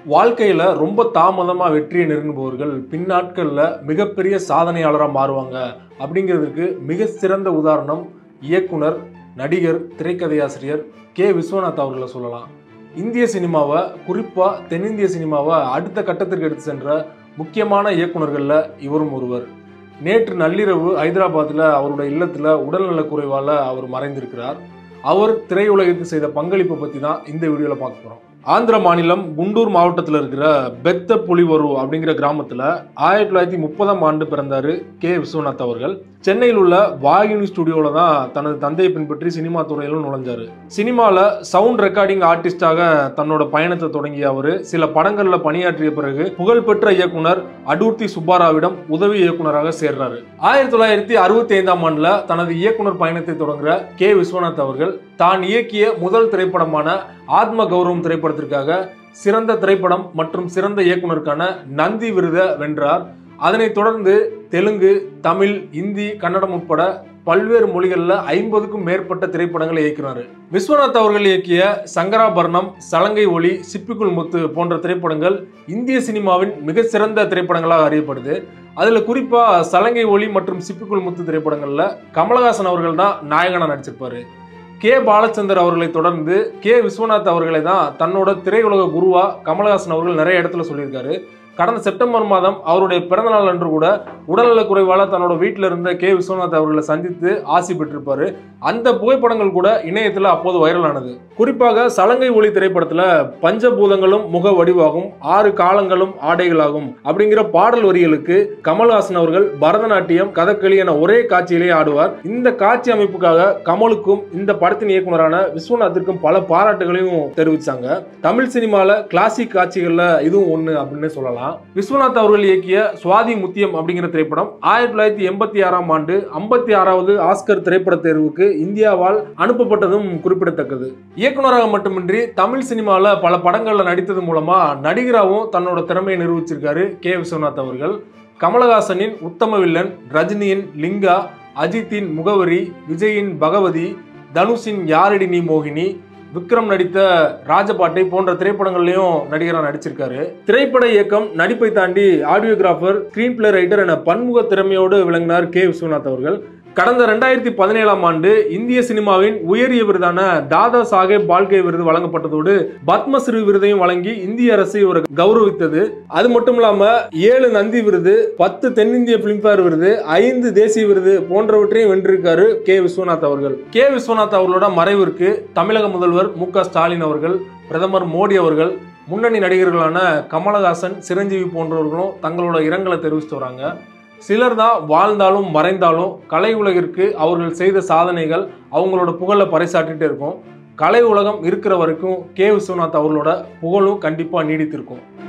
வாழ்க்கையில ரொம்ப தாமதமா வெற்றியை நெருங்குபவர்கள் பின்னாட்கள்ல மிகப்பெரிய சாதனையாளராக மாறுவாங்க அப்படிங்கிறதுக்கு மிக சிறந்த உதாரணம் இயக்குனர் நடிகர் திரைக்கதையாசிரியர் கே விஸ்வநாத் அவர்களை சொல்லலாம் இந்திய சினிமாவை குறிப்பா தென்னிந்திய சினிமாவை அடுத்த கட்டத்திற்கு எடுத்து சென்ற முக்கியமான இயக்குனர்களில் இவரும் ஒருவர் நேற்று நள்ளிரவு ஹைதராபாத்தில் அவருடைய இல்லத்தில் உடல்நலக் குறைவால் அவர் மறைந்திருக்கிறார் அவர் திரையுலகத்துக்கு செய்த பங்களிப்பை பற்றி தான் இந்த வீடியோவில் பார்க்க போகிறோம் ஆந்திர மாநிலம் குண்டூர் மாவட்டத்தில் இருக்கிற பெத்த புலிவரு அப்படிங்கிற கிராமத்தில் ஆயிரத்தி தொள்ளாயிரத்தி முப்பதாம் ஆண்டு பிறந்தார் கே விஸ்வநாத் அவர்கள் சென்னையில் உள்ள வாகினி ஸ்டுடியோவில் தான் தனது தந்தையை பின்பற்றி சினிமா துறையிலும் நுழைஞ்சார் சினிமாவில் சவுண்ட் ரெக்கார்டிங் ஆர்டிஸ்டாக தன்னோட பயணத்தை தொடங்கிய அவர் சில படங்களில் பணியாற்றிய பிறகு புகழ்பெற்ற இயக்குனர் அடூர்த்தி சுப்பாராவிடம் உதவி இயக்குனராக சேர்றாரு ஆயிரத்தி தொள்ளாயிரத்தி அறுபத்தி ஐந்தாம் ஆண்டில் தனது இயக்குனர் பயணத்தை தொடங்குற கே விஸ்வநாத் அவர்கள் தான் இயக்கிய முதல் திரைப்படமான ஆத்ம கௌரவம் திரைப்படத்திற்காக சிறந்த திரைப்படம் மற்றும் சிறந்த இயக்குனருக்கான நந்தி விருதை வென்றார் அதனைத் தொடர்ந்து தெலுங்கு தமிழ் இந்தி கன்னடம் உட்பட பல்வேறு மொழிகளில் ஐம்பதுக்கும் மேற்பட்ட திரைப்படங்களை இயக்கினார் விஸ்வநாத் அவர்கள் இயக்கிய சங்கராபரணம் சலங்கை ஒளி சிப்பிக்குள் முத்து போன்ற திரைப்படங்கள் இந்திய சினிமாவின் மிக சிறந்த திரைப்படங்களாக அறியப்படுது அதில் குறிப்பாக சலங்கை ஒளி மற்றும் சிப்பிக்குள் முத்து திரைப்படங்களில் கமலஹாசன் அவர்கள் தான் நாயகனாக நடிச்சிருப்பாரு கே பாலச்சந்தர் அவர்களை தொடர்ந்து கே விஸ்வநாத் அவர்களை தான் தன்னோட திரையுலக குருவா கமலஹாசன் அவர்கள் நிறைய இடத்துல சொல்லியிருக்காரு கடந்த செப்டம்பர் மாதம் அவருடைய பிறந்தநாள் அன்று கூட உடல்நலக் குறைவால தன்னோட வீட்டில் இருந்த கே விஸ்வநாத் அவர்களை சந்தித்து ஆசி பெற்றிருப்பாரு அந்த புகைப்படங்கள் கூட இணையத்தில் அப்போது வைரல் ஆனது குறிப்பாக சலங்கை ஒளி திரைப்படத்தில் பஞ்சபூதங்களும் முக வடிவாகும் ஆறு காலங்களும் ஆடைகளாகும் அப்படிங்கிற பாடல் வரிகளுக்கு கமல்ஹாசன் அவர்கள் பரதநாட்டியம் கதகளி என ஒரே காட்சியிலே ஆடுவார் இந்த காட்சி அமைப்புக்காக கமலுக்கும் இந்த படத்தின் இயக்குனரான விஸ்வநாத்திற்கும் பல பாராட்டுகளையும் தெரிவிச்சாங்க தமிழ் சினிமால கிளாசிக் காட்சிகள்ல இதுவும் ஒண்ணு அப்படின்னு சொல்லலாம் விஸ்வநாத் அவர்கள் இயக்கிய சுவாதி முத்தியம் அப்படிங்கிற திரைப்படம் ஆயிரத்தி தொள்ளாயிரத்தி எண்பத்தி ஆறாம் ஆண்டு ஐம்பத்தி ஆறாவது ஆஸ்கர் திரைப்பட தேர்வுக்கு இந்தியாவால் அனுப்பப்பட்டதும் குறிப்பிடத்தக்கது இயக்குனராக மட்டுமின்றி தமிழ் சினிமாவில் பல படங்களில் நடித்தது மூலமா நடிகராகவும் தன்னோட திறமையை நிரூபிச்சிருக்காரு கே விஸ்வநாத் அவர்கள் கமலஹாசனின் உத்தம வில்லன் ரஜினியின் லிங்கா அஜித்தின் முகவரி விஜயின் பகவதி தனுஷின் யாரடி நீ மோகினி விக்ரம் நடித்த ராஜபாட்டை போன்ற திரைப்படங்கள்லயும் நடிகராக நடிச்சிருக்காரு திரைப்பட இயக்கம் நடிப்பை தாண்டி ஆடியோகிராஃபர் ஸ்கிரீன் பிளே ரைட்டர் என பன்முக திறமையோடு விளங்கினார் கே விஸ்வநாத் அவர்கள் கடந்த ரெண்டாயிரத்தி பதினேழாம் ஆண்டு இந்திய சினிமாவின் உயரிய விருதான தாதா சாஹேப் பால்கே விருது வழங்கப்பட்டதோடு பத்மஸ்ரீ விருதையும் வழங்கி இந்திய அரசு இவரை கௌரவித்தது அது மட்டும் இல்லாம ஏழு நந்தி விருது பத்து தென்னிந்திய பிலிம்பேர் விருது ஐந்து தேசிய விருது போன்றவற்றையும் வென்றிருக்காரு கே விஸ்வநாத் அவர்கள் கே விஸ்வநாத் அவர்களோட மறைவிற்கு தமிழக முதல்வர் மு க ஸ்டாலின் அவர்கள் பிரதமர் மோடி அவர்கள் முன்னணி நடிகர்களான கமலஹாசன் சிரஞ்சீவி போன்றவர்களும் தங்களோட இரங்கலை தெரிவிச்சுட்டு வராங்க சிலர் தான் வாழ்ந்தாலும் மறைந்தாலும் கலை உலகிற்கு அவர்கள் செய்த சாதனைகள் அவங்களோட புகழை பறைசாட்டிகிட்டே இருக்கும் கலை உலகம் இருக்கிற வரைக்கும் கே விஸ்வநாத் அவர்களோட புகழும் கண்டிப்பாக நீடித்திருக்கும்